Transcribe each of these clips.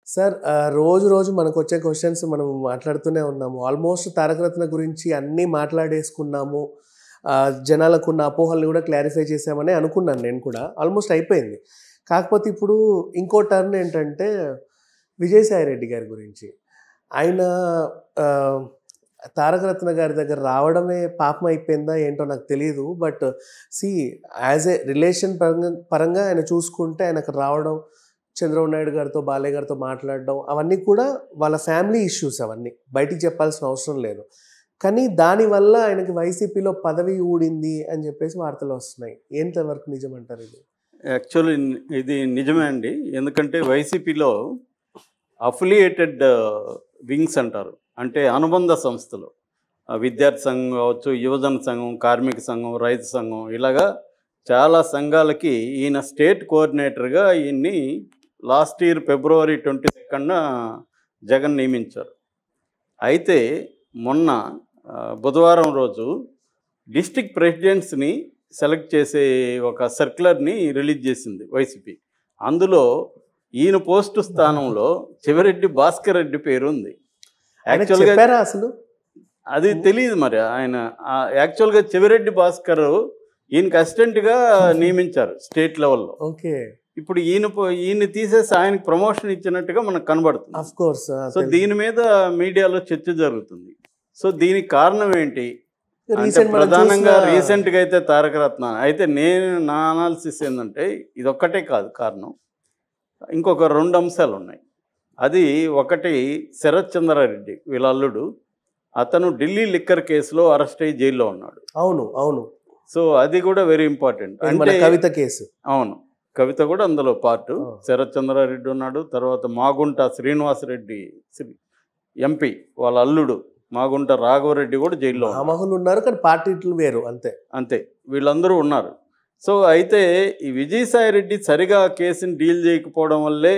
Sir ఆ, రోజు రోజు మనకు వచ్చే క్వశ్చన్స్ మనం మాట్లాడుతూనే ఉన్నాము ఆల్మోస్ట్ తారకరత్న గురించి అన్నీ మాట్లాడేసుకున్నాము ఆ, జనాలకు ఉన్న అపోహల్ని కూడా క్లారిఫై చేసామని అనుకున్నాను నేను కూడా ఆల్మోస్ట్ అయిపోయింది కాకపోతే ఇప్పుడు ఇంకో టర్న్ ఏంటంటే విజయసాయి రెడ్డి గారి గురించి ఆయన ఆ, తారకరత్న గారి దగ్గర రావడమే పాపం అయిపోయిందా ఏంటో నాకు తెలియదు but see as a relation పరంగా పరంగా ఆయన చూసుకుంటే ఆయనకు రావడం చంద్రబాబు నాయుడు గారితో బాలయ్య గారితో మాట్లాడడం అవన్నీ కూడా వాళ్ళ ఫ్యామిలీ ఇష్యూస్ అవన్నీ బయటికి చెప్పాల్సిన అవసరం లేదు కానీ దానివల్ల ఆయనకి వైసీపీలో పదవి ఊడింది అని చెప్పేసి వార్తలు వస్తున్నాయి ఎంతవరకు నిజమంటారు ఇది యాక్చువల్లీ ఇది నిజమే అండి ఎందుకంటే వైసీపీలో అఫిలియేటెడ్ వింగ్స్ అంటారు అంటే అనుబంధ సంస్థలు ఆ విద్యార్థి సంఘం కావచ్చు యువజన సంఘం కార్మిక సంఘం రైతు సంఘం ఇలాగా చాలా సంఘాలకి ఈయన స్టేట్ కోఆర్డినేటర్గా ఈయన్ని లాస్ట్ ఇయర్ ఫిబ్రవరి ట్వంటీ సెకండ్న జగన్ నియమించారు అయితే మొన్న ఆ, బుధవారం రోజు డిస్టిక్ ప్రెసిడెంట్స్ని సెలెక్ట్ చేసే ఒక సర్క్యులర్ని రిలీజ్ చేసింది వైసీపీ అందులో ఈయన పోస్టు స్థానంలో చివరెడ్డి భాస్కర్ రెడ్డి పేరు ఉంది ఆయన యాక్చువల్గా చెప్పారా అసలు అది తెలియదు మరి ఆయన ఆ, యాక్చువల్గా చివరెడ్డి భాస్కర్ ఈయనకి అసిస్టెంట్గా నియమించారు స్టేట్ లెవెల్లో ఓకే ఇప్పుడు ఈయన పో- ఈయన్ని తీసేసి ఆయనకి ప్రమోషన్ ఇచ్చినట్టుగా మనకు కనబడుతుంది అఫ్ కోర్స్ సో దీని మీద మీడియాలో చర్చ జరుగుతుంది సో దీనికి కారణం ఏంటి అంటే ప్రధానంగా రీసెంట్గా అయితే తారకరత్న అయితే నేను నా అనాలిసిస్ ఏంటంటే ఇది ఒక్కటే కాదు కారణం ఇంకొక రెండు అంశాలు ఉన్నాయి అది ఒకటి శరత్ చంద్రారెడ్డి వీళ్ళ అల్లుడు అతను ఢిల్లీ లిక్కర్ కేసులో అరెస్ట్ అయ్యి జైల్లో ఉన్నాడు అవును అవును సో అది కూడా వెరీ ఇంపార్టెంట్ ఇది మన అంటే కవిత కేసు అవును కవిత కూడా అందులో పార్ట్ ఆ. శరత్ చంద్రారెడ్డి ఉన్నాడు తర్వాత మాగుంట శ్రీనివాసరెడ్డి శ్రీ ఎంపీ వాళ్ళ అల్లుడు మాగుంట రాఘవరెడ్డి కూడా జైల్లో ఉన్నాడు. మహామహులు ఉన్నారు కానీ పార్టీలు వేరు అంతే అంతే వీళ్ళందరూ ఉన్నారు సో అయితే ఈ విజయసాయి రెడ్డి సరిగా ఆ కేసుని డీల్ చేయకపోవడం వల్లే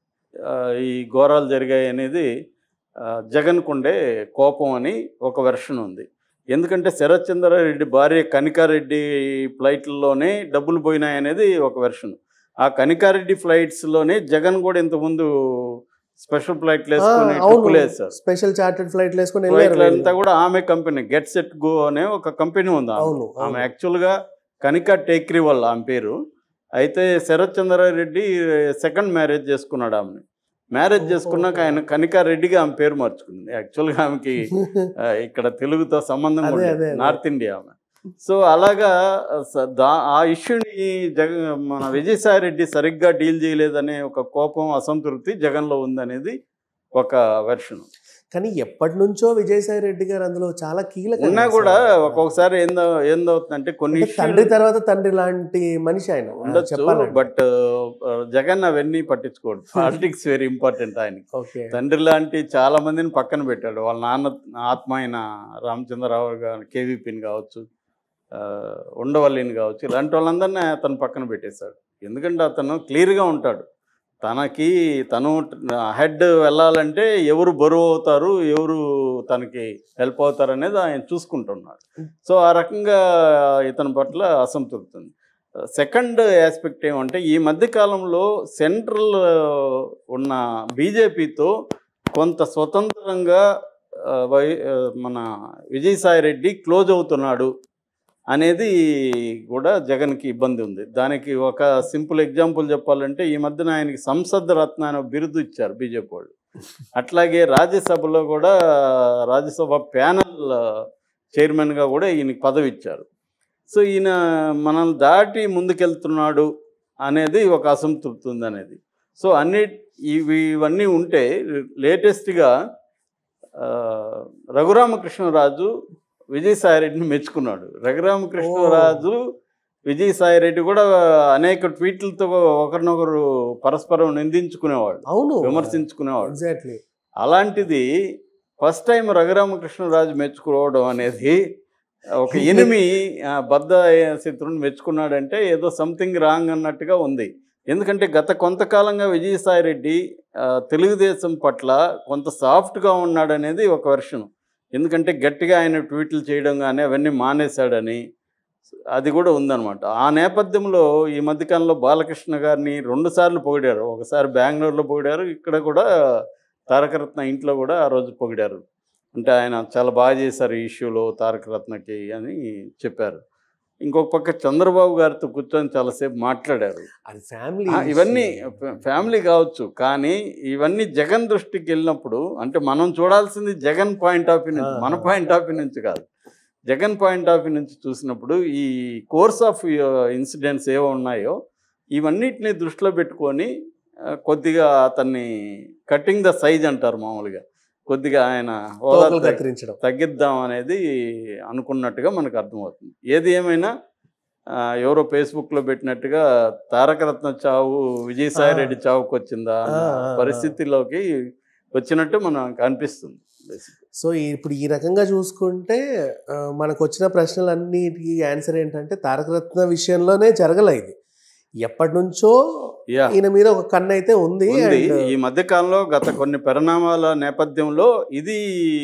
ఆ, ఈ ఘోరాలు జరిగాయి అనేది ఆ, జగన్కు ఉండే కోపం అని ఒక వెర్షన్ ఉంది ఎందుకంటే శరత్ చంద్రారెడ్డి భార్య కనికారెడ్డి ఫ్లైట్లలోనే డబ్బులు పోయినాయి అనేది ఒక వెర్షన్ ఆ కనికారెడ్డి ఫ్లైట్స్లోనే జగన్ కూడా ఇంతకుముందు స్పెషల్ ఫ్లైట్లు వేసుకుని ఆ, అవును. ట్రిప్పులు వేశారు స్పెషల్ చార్టెడ్ ఫ్లైట్లు వేసుకొని ఫ్లైట్లు వెళ్ళారు అంతా కూడా ఆమె కంపెనీ గెట్ సెట్ గో అనే ఒక కంపెనీ ఉంది ఆమె. అవును ఆమె అవును. యాక్చువల్గా కనికా టేక్రీ వాళ్ళ ఆమె పేరు అయితే శరత్ చంద్రారెడ్డి సెకండ్ మ్యారేజ్ చేసుకున్నాడు ఆమెని మ్యారేజ్ ఓహో. చేసుకున్నాక ఆయన కనికా రెడ్డిగా ఆమె పేరు మార్చుకుంది యాక్చువల్గా ఆమెకి ఆ, ఇక్కడ తెలుగుతో సంబంధం అదే, ఉండేది. అదే, అదే. నార్త్ ఇండియా ఆమె సో అలాగా స- దా- ఆ ఇష్యూని జగ మన విజయసాయి రెడ్డి సరిగ్గా డీల్ చేయలేదనే ఒక కోపం అసంతృప్తి జగన్లో ఉందనేది ఒక వెర్షన్ కానీ ఎప్పటి నుంచో విజయసాయి రెడ్డి గారు అందులో చాలా కీలక ఉన్నా కూడా ఒక్కొక్కసారి ఏందో ఏందవుతుందంటే కొన్ని తండ్రి issues తర్వాత తండ్రి లాంటి మనిషి ఆయన ఉండొచ్చు చెప్పాలంటే బట్ జగన్ అవన్నీ పట్టించుకోడు పాలిటిక్స్ వెరీ ఇంపార్టెంట్ ఆయనకి ఓకే తండ్రి లాంటి చాలా మందిని పక్కన పెట్టాడు వాళ్ళ నాన్న ఆత్మ అయిన రామచంద్రరావు గారు కేవీపీని కావచ్చు ఆ, ఉండవల్లిని కావచ్చు ఇలాంటి వాళ్ళందరినీ అతను పక్కన పెట్టేశాడు ఎందుకంటే అతను క్లియర్గా ఉంటాడు తనకి తను హెడ్ వెళ్ళాలంటే ఎవరు బరువు అవుతారు ఎవరు తనకి హెల్ప్ అవుతారు అనేది ఆయన చూసుకుంటున్నాడు సో ఆ రకంగా ఇతని పట్ల అసంతృప్తి ఉంది సెకండ్ ఆస్పెక్ట్ ఏమంటే ఈ మధ్య కాలంలో సెంట్రల్ ఉన్న బీజేపీతో కొంత స్వతంత్రంగా ఆ, వై ఆ, మన విజయసాయి రెడ్డి క్లోజ్ అవుతున్నాడు అనేది కూడా జగన్కి ఇబ్బంది ఉంది దానికి ఒక సింపుల్ ఎగ్జాంపుల్ చెప్పాలంటే ఈ మధ్యన ఆయనకి సంసద్ రత్న అనే బిరుదు ఇచ్చారు బీజేపీ వాళ్ళు అట్లాగే రాజ్యసభలో కూడా రాజ్యసభ ప్యానల్ చైర్మన్గా కూడా ఈయనకి పదవి ఇచ్చారు సో ఈయన మనల్ని దాటి ముందుకెళ్తున్నాడు అనేది ఒక అసంతృప్తి ఉంది అనేది సో అన్ని ఇవి ఇవన్నీ ఉంటే లేటెస్ట్గా రఘురామకృష్ణరాజు విజయసాయిరెడ్డిని మెచ్చుకున్నాడు రఘురామకృష్ణరాజు విజయసాయిరెడ్డి కూడా అనేక ట్వీట్లతో ఒకరినొకరు పరస్పరం నిందించుకునేవాళ్ళు అవును విమర్శించుకునేవాళ్ళు ఎగ్జాక్ట్లీ అలాంటిది ఫస్ట్ టైం రఘురామకృష్ణరాజు మెచ్చుకోవడం అనేది ఒక ఎనిమి ఆ, బద్ధ శత్రువుని మెచ్చుకున్నాడంటే ఏదో సంథింగ్ రాంగ్ అన్నట్టుగా ఉంది ఎందుకంటే గత కొంతకాలంగా విజయసాయి రెడ్డి ఆ, తెలుగుదేశం పట్ల కొంత సాఫ్ట్గా ఉన్నాడనేది ఒక వెర్షన్ ఎందుకంటే గట్టిగా ఆయన ట్వీట్లు చేయడం కానీ అవన్నీ మానేశాడని అది కూడా ఉందన్నమాట ఆ నేపథ్యంలో ఈ మధ్యకాలంలో బాలకృష్ణ గారిని రెండు సార్లు పొగిడారు ఒకసారి బెంగళూరులో పొగిడారు ఇక్కడ కూడా తారకరత్న ఇంట్లో కూడా ఆ రోజు పొగిడారు అంటే ఆయన చాలా బాగా చేశారు ఈ ఇష్యూలో తారకరత్నకి అని చెప్పారు ఇంకొక పక్క చంద్రబాబు గారితో కూర్చొని చాలాసేపు మాట్లాడారు అది ఫ్యామిలీ ఆ, ఇవన్నీ ఫ- ఫ్యామిలీ కావచ్చు కానీ ఇవన్నీ జగన్ దృష్టికి వెళ్ళినప్పుడు అంటే మనం చూడాల్సింది జగన్ పాయింట్ ఆఫ్ వ్యూ నుంచి ఆ. మన పాయింట్ ఆఫ్ వ్యూ నుంచి కాదు జగన్ పాయింట్ ఆఫ్ వ్యూ నుంచి చూసినప్పుడు ఈ కోర్స్ ఆఫ్ ఇన్సిడెంట్స్ ఏవో ఉన్నాయో ఇవన్నిటిని దృష్టిలో పెట్టుకొని ఆ, కొద్దిగా అతన్ని కటింగ్ ద సైజ్ అంటారు మామూలుగా కొద్దిగా ఆయన హోదా తోకలు తగ్గి- కత్తిరించడం తగ్గిద్దాం అనేది అనుకున్నట్టుగా మనకు అర్థమవుతుంది ఏది ఏమైనా ఆ, ఎవరో ఫేస్బుక్లో పెట్టినట్టుగా తారకరత్న చావు విజయసాయి రెడ్డి చావుకు వచ్చిందా అన్న ఆ, ఆ, ఆ. పరిస్థితిలోకి వచ్చినట్టు మనకు అనిపిస్తుంది basically. సో ఈ- ఇప్పుడు ఈ రకంగా చూసుకుంటే ఆ, మనకు వచ్చిన ప్రశ్నలన్నిటికీ ఆన్సర్ ఏంటంటే తారకరత్న విషయంలోనే జరగలే ఇది ఎప్పటి నుంచో యా ఈయన మీద ఒక కన్ను అయితే ఉంది ఉంది and- ఈ మధ్య కాలంలో గత కొన్ని పరిణామాల నేపథ్యంలో ఇది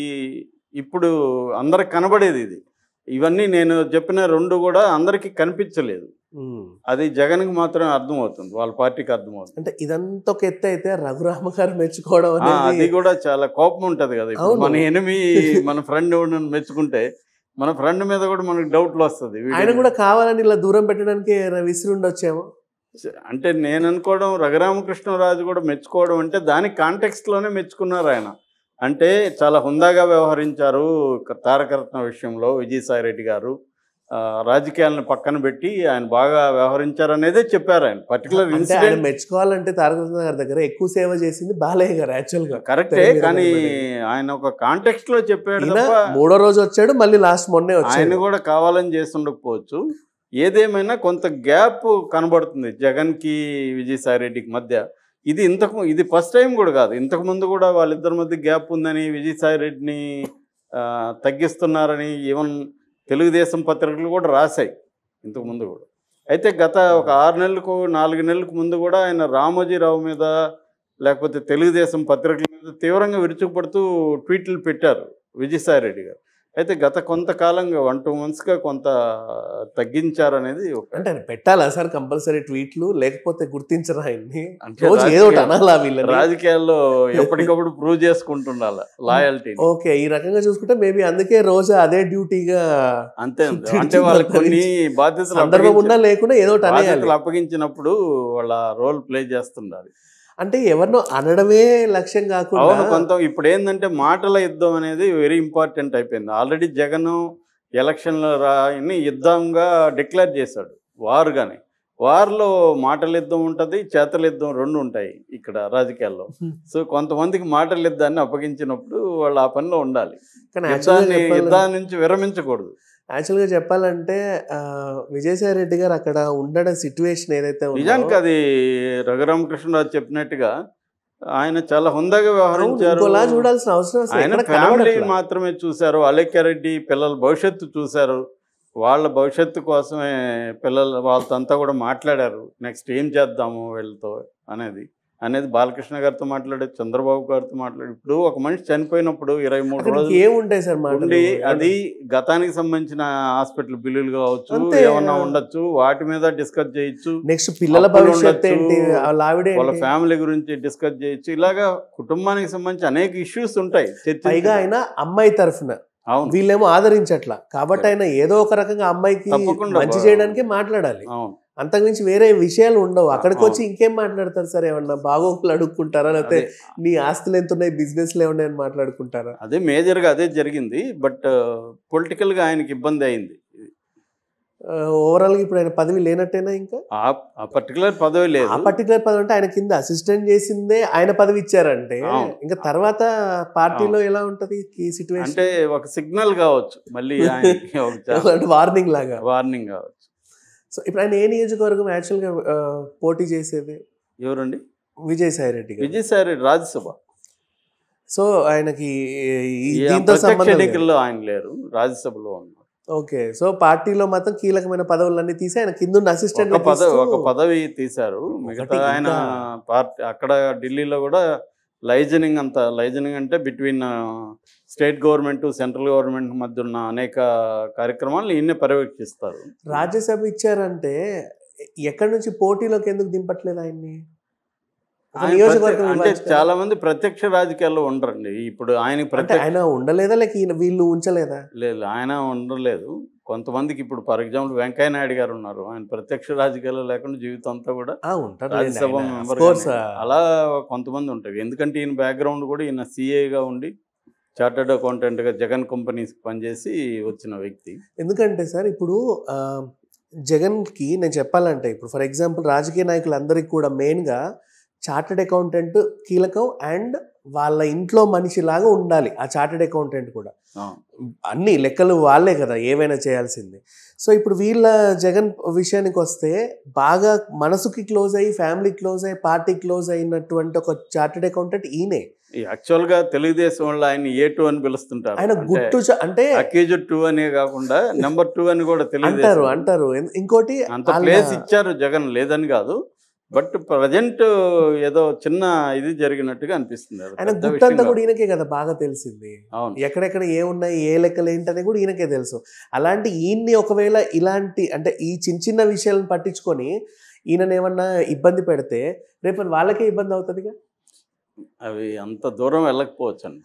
ఇప్పుడు అందరికి కనబడేది ఇది ఇవన్నీ నేను చెప్పిన రెండు కూడా అందరికీ కనిపించలేదు ఉమ్. అది జగన్కి మాత్రమే అర్థమవుతుంది వాళ్ళ పార్టీకి అర్థమవుతుంది అంటే ఇదంతా ఒక ఎత్తు అయితే రఘురామ గారు మెచ్చుకోవడం ఆ, అది అనేది కూడా చాలా కోపం ఉంటది కదా ఇప్పుడు అవును. మన ఎనిమి మన ఫ్రెండ్ మెచ్చుకుంటే మన ఫ్రెండ్ మీద కూడా మనకు డౌట్లు వస్తుంది ఆయన కూడా కావాలని ఇలా దూరం పెట్టడానికి విసిరుండొచ్చేమో అంటే నేను అనుకోవడం రఘురామకృష్ణరాజు కూడా మెచ్చుకోవడం అంటే దాని కాంటెక్స్ట్ లోనే మెచ్చుకున్నారు ఆయన అంటే చాలా హుందాగా వ్యవహరించారు క- తారకరత్న విషయంలో విజయసాయి రెడ్డి గారు ఆ, రాజకీయాలను పక్కన పెట్టి ఆయన బాగా వ్యవహరించారు అనేదే చెప్పారు ఆయన పర్టికులర్ అంటే ఆయన ఇన్సిడెంట్ మెచ్చుకోవాలంటే తారకరత్న గారి దగ్గర ఎక్కువ సేవ చేసింది బాలయ్య గారు యాక్చువల్ గా కరెక్టే తెర మీద కానీ కనబడేది. ఆయన ఒక కాంటెక్స్ట్ లో చెప్పాడు ఈయన తప్ప మూడో రోజు వచ్చాడు మళ్ళీ లాస్ట్ మొన్నే ఆయన వచ్చాడు కూడా కావాలని చేస్తుండకపోవచ్చు ఏదేమైనా కొంత గ్యాప్ కనబడుతుంది జగన్కి విజయసాయి రెడ్డికి మధ్య ఇది ఇంతకు ఇది ఫస్ట్ టైం కూడా కాదు ఇంతకు ముందు కూడా వాళ్ళిద్దరి మధ్య గ్యాప్ ఉందని విజయసాయి రెడ్డిని ఆ, తగ్గిస్తున్నారని ఈవెన్ తెలుగుదేశం పత్రికలు కూడా రాశాయి ఇంతకు ముందు కూడా అయితే గత ఒక ఆరు నెలలకు నాలుగు నెలలకు ముందు కూడా ఆయన రామోజీరావు మీద లేకపోతే తెలుగుదేశం పత్రికల మీద తీవ్రంగా విరుచుకుపడుతూ ట్వీట్లు పెట్టారు విజయసాయి రెడ్డి గారు అయితే గత కొంతకాలంగా వన్ టూ మంత్స్గా కొంత తగ్గించారు అనేది ఒక అంటే ఆయన పెట్టాలా సార్ కంపల్సరీ ట్వీట్లు లేకపోతే గుర్తించరా ఆయన్ని అంటే రోజు ఏదో ఒకటి రాజకీయ- అనాలా వీళ్ళని రాజకీయాల్లో ఎప్పటికప్పుడు ప్రూవ్ చేసుకుంటుండాల లాయల్టీ ఓకే ఈ రకంగా చూసుకుంటే మేబీ అందుకే రోజు అదే డ్యూటీగా అంతే అంతే. అంటే వాళ్ళకి కొన్ని బాధ్యతలు సందర్భం అప్పగించి- ఉన్నా లేకుండా ఏదో ఒకటి అనేయాలి బాధ్యతలు అప్పగించినప్పుడు వాళ్ళ రోల్ ప్లే చేస్తుండాలి అంటే ఎవరినో అనడమే లక్ష్యం అవును కాకుండా కొంత ఇప్పుడు ఏంటంటే మాటల యుద్ధం అనేది వెరీ ఇంపార్టెంట్ అయిపోయింది ఆల్రెడీ జగన్ ఎలక్షన్ల రాని యుద్ధంగా డిక్లేర్ చేశాడు వారుగానే వార్లో మాటల యుద్ధం ఉంటుంది చేతల యుద్ధం రెండు ఉంటాయి ఇక్కడ రాజకీయాల్లో సో కొంతమందికి మాటల యుద్ధాన్ని అప్పగించినప్పుడు వాళ్ళు ఆ పనిలో ఉండాలి కానీ యుద్ధాన్ని యాక్చువల్గా యుద్ధాన్ని నుంచి విరమించకూడదు యాక్చువల్గా చెప్పాలంటే ఆ, విజయసాయి రెడ్డి గారు అక్కడ ఉండడం సిచ్యువేషన్ ఏదైతే ఉందో నిజానికి అది రఘురామకృష్ణరాజు చెప్పినట్టుగా ఆయన చాలా హుందాగా అవును, వ్యవహరించారు ఇంకోలా చూడాల్సిన అవసరం అసలు ఆయన ఎక్కడ ఫ్యామిలీ కనబడట్లా. మాత్రమే చూశారు అలేఖ్యారెడ్డి పిల్లల భవిష్యత్తు చూశారు వాళ్ళ భవిష్యత్తు కోసమే పిల్లలు వాళ్ళతో అంతా కూడా మాట్లాడారు నెక్స్ట్ ఏం చేద్దాము వీళ్ళతో అనేది అనేది బాలకృష్ణ గారితో మాట్లాడారు చంద్రబాబు గారితో మాట్లాడారు ఇప్పుడు ఒక మనిషి చనిపోయినప్పుడు ఇరవై మూడు అక్కడ రోజులు ఏముంటాయి సార్ మాటలు ఉండి అది గతానికి సంబంధించిన హాస్పిటల్ బిల్లులు కావచ్చు అంతే. ఏమన్నా ఉండొచ్చు వాటి మీద డిస్కస్ చేయొచ్చు నెక్స్ట్ పిల్లల అప్పులు భవిష్యత్తు ఉండొచ్చు, ఏంటి వాళ్ళ ఆవిడ వాళ్ళ ఏంటి? ఫ్యామిలీ గురించి డిస్కస్ చేయొచ్చు ఇలాగా కుటుంబానికి సంబంధించి అనేక ఇష్యూస్ ఉంటాయి చర్చించ- పైగా ఆయన అమ్మాయి తరఫున అవును వీళ్ళేమో ఆదరించట్లా కాబట్టి ఆయన ఏదో ఒక రకంగా అమ్మాయికి తప్పకుండా మంచి బా- చేయడానికి మాట్లాడాలి అవును అంతకుమించి వేరే విషయాలు ఉండవు అక్కడికి అవును. వచ్చి ఇంకేం మాట్లాడతారు సార్ ఏమన్నా బాగోకులు అడుక్కుంటారా లేకపోతే అదే నీ ఆస్తులు ఎంత ఉన్నాయి బిజినెస్లు ఏమున్నాయి అని మాట్లాడుకుంటారా అదే మేజర్గా అదే జరిగింది బట్ పొలిటికల్గా ఆయనకి ఇబ్బంది అయింది ఓవరాల్ గా ఇప్పుడు ఆయన పదవి లేనట్టేనా ఇంకా ఆ- ఆ పర్టికులర్ పదవి లేదు ఆ పర్టికులర్ పదవి అంటే ఆయన కింద అసిస్టెంట్ చేసిందే ఆయన పదవి ఇచ్చారంటే అవును. ఇంకా తర్వాత పార్టీలో ఎలా ఉంటది ఈ సిచ్యువేషన్ అంటే ఒక సిగ్నల్ కావచ్చు మళ్ళీ ఆయనకి ఒక వార్నింగ్ లాగా వార్నింగ్ కావచ్చు సో ఇప్పుడు ఆయన ఏ నియోజకవర్గం యాక్చువల్ గా ఆ, పోటీ చేసేది ఎవరండి విజయసాయి రెడ్డి గారు విజయసాయి రెడ్డి రాజ్యసభ సో ఆయనకి ఈ- ఈ దీంతో ప్రత్యక్ష సంబంధం లేదు. ఎన్నికల్లో ఆయన లేరు రాజ్యసభలో ఉన్నారు ఓకే సో పార్టీలో మాత్రం కీలకమైన పదవులన్నీ తీసి ఆయన కింద అసిస్టెంట్ ఒక పదవి ఒక పదవి తీశారు మిగతా ఒకటి ఆయన ఇంకా- పార్టీ అక్కడ ఢిల్లీలో కూడా లైజనింగ్ అంత లైజనింగ్ అంటే between state government central government మధ్య ఉన్న అనేక కార్యక్రమాలను ఈయనే పర్యవేక్షిస్తారు రాజ్యసభ ఇచ్చారంటే ఎక్కడి నుంచి పోటీలోకి ఎందుకు దింపట్లేదు ఆయన్ని ఒక ఆయన నియోజకవర్గం ప్రత్య- అంటే ఇవ్వచ్చు కదా. చాలా మంది ప్రత్యక్ష రాజకీయాల్లో ఉండరండి ఇప్పుడు ఆయనకి అంటే ప్రత్యక్ష ఆయన ఉండలేదా లేక ఈయన వీళ్ళు ఉంచలేదా లేదు ఆయన ఉండలేదు కొంతమందికి ఇప్పుడు ఫర్ ఎగ్జాంపుల్ వెంకయ్య నాయుడు గారు ఉన్నారు ఆయన ప్రత్యక్ష రాజకీయాల్లో లేకుండా జీవితం అంతా కూడా ఆ, ఉంటారు రాజ్యసభ లేండి ఆయన. మెంబర్ Of course, గానే. అలా కొంతమంది ఉంటారు ఎందుకంటే ఈయన బ్యాక్గ్రౌండ్ కూడా ఈయన సిఏగా ఉండి చార్టర్డ్ అకౌంటెంట్గా జగన్ కంపెనీస్కి పనిచేసి వచ్చిన వ్యక్తి ఎందుకంటే సార్ ఇప్పుడు ఆ, జగన్కి నేను చెప్పాలంటే ఇప్పుడు ఫర్ ఎగ్జాంపుల్ రాజకీయ నాయకులందరికీ కూడా మెయిన్గా చార్టెడ్ అకౌంటెంట్ కీలకం అండ్ వాళ్ళ ఇంట్లో మనిషిలాగా ఉండాలి ఆ చార్టెడ్ అకౌంటెంట్ కూడా ఆ, అన్ని లెక్కలు వాళ్ళే కదా ఏవైనా చేయాల్సింది సో ఇప్పుడు వీళ్ళ జగన్ విషయానికి వస్తే బాగా మనసుకి క్లోజ్ అయ్యి ఫ్యామిలీ క్లోజ్ అయ్యి పార్టీ క్లోజ్ అయినటువంటి ఒక చార్టెడ్ అకౌంటెంట్ ఈయనే ఈ యాక్చువల్గా తెలుగుదేశం వాళ్ళు ఆయన ఏ టూ అని పిలుస్తుంటారు ఆయన గుట్టు చ- అంటే అక్యూజ్ టూ అనే కాకుండా నెంబర్ టూ అని కూడా అంటారు తెలుగుదేశం అంటారు ఎన్- ఇంకోటి అంత వాళ్ళ- ప్లేస్ ఇచ్చారు జగన్ లేదని కాదు బట్ ప్రజెంట్ ఏదో చిన్న ఇది జరిగినట్టుగా అనిపిస్తుంది అది ఆయన పెద్ద గుట్టంతా విషయం కూడా కాదు. ఈయనకే కదా బాగా తెలిసింది అవును ఎక్కడెక్కడ ఏ ఉన్నాయి ఏ లెక్కలు ఏంటనే కూడా ఈయనకే తెలుసు అలాంటి ఈయన్ని ఒకవేళ ఇలాంటి అంటే ఈ చిన్న చిన్న విషయాలను పట్టించుకొని ఈయనని ఏమన్నా ఇబ్బంది పెడితే రేపు వాళ్ళకే ఇబ్బంది అవుతుందిగా అవి అంత దూరం వెళ్ళకపోవచ్చు అండి